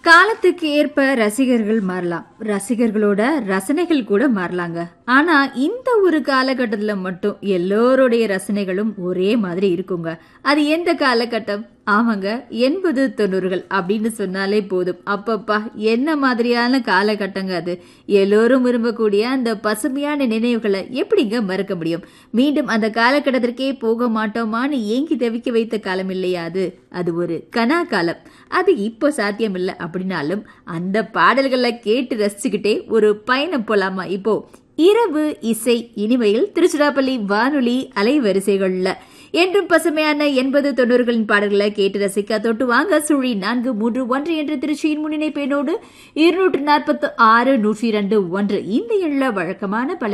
காலத்துக்கு ஏற்ப ரசிகர்கள் மாறலாம் ரசிகர்களோட ரசனைகள் கூட மாறலாங்க ஆனா இந்த ஒரு காலகட்டத்துல மட்டும் எல்லோருடைய ரசனைகளும் ஒரே மாதிரி இருக்குங்க அது எந்த காலகட்டம் ஆமாங்க எண்பது தொண்ணூறுகள் அப்படின்னு சொன்னாலே போதும் அப்பப்பா என்ன மாதிரியான காலகட்டங்க அது எல்லோரும் விரும்பக்கூடிய அந்த பசுமையான நினைவுகளை எப்படிங்க மறக்க முடியும் மீண்டும் அந்த காலகட்டத்திற்கே போக மாட்டோமான்னு ஏங்கி தவிக்க வைத்த காலம் இல்லையா அது அது ஒரு கனா காலம் அது இப்போ சாத்தியம் இல்லை அப்படின்னாலும் அந்த பாடல்களை கேட்டு ரசிச்சுக்கிட்டே ஒரு பயணம் போலாமா இப்போ இரவு இசை இனிமையில் திருச்சிராப்பள்ளி வானொலி அலைவரிசைகள்ல என்றும் பசுமையான எண்பது தொண்ணூறுகளின் பாடல்களை கேட்டு ரசிக்க தொட்டு வாங்க சுழி நான்கு மூன்று ஒன்று என்ற திருச்சியின் முன்னிணைப்பேனோடு இருநூற்று நாற்பத்து ஆறு நூற்றி இரண்டு ஒன்று இந்த எண்ணில் வழக்கமான பல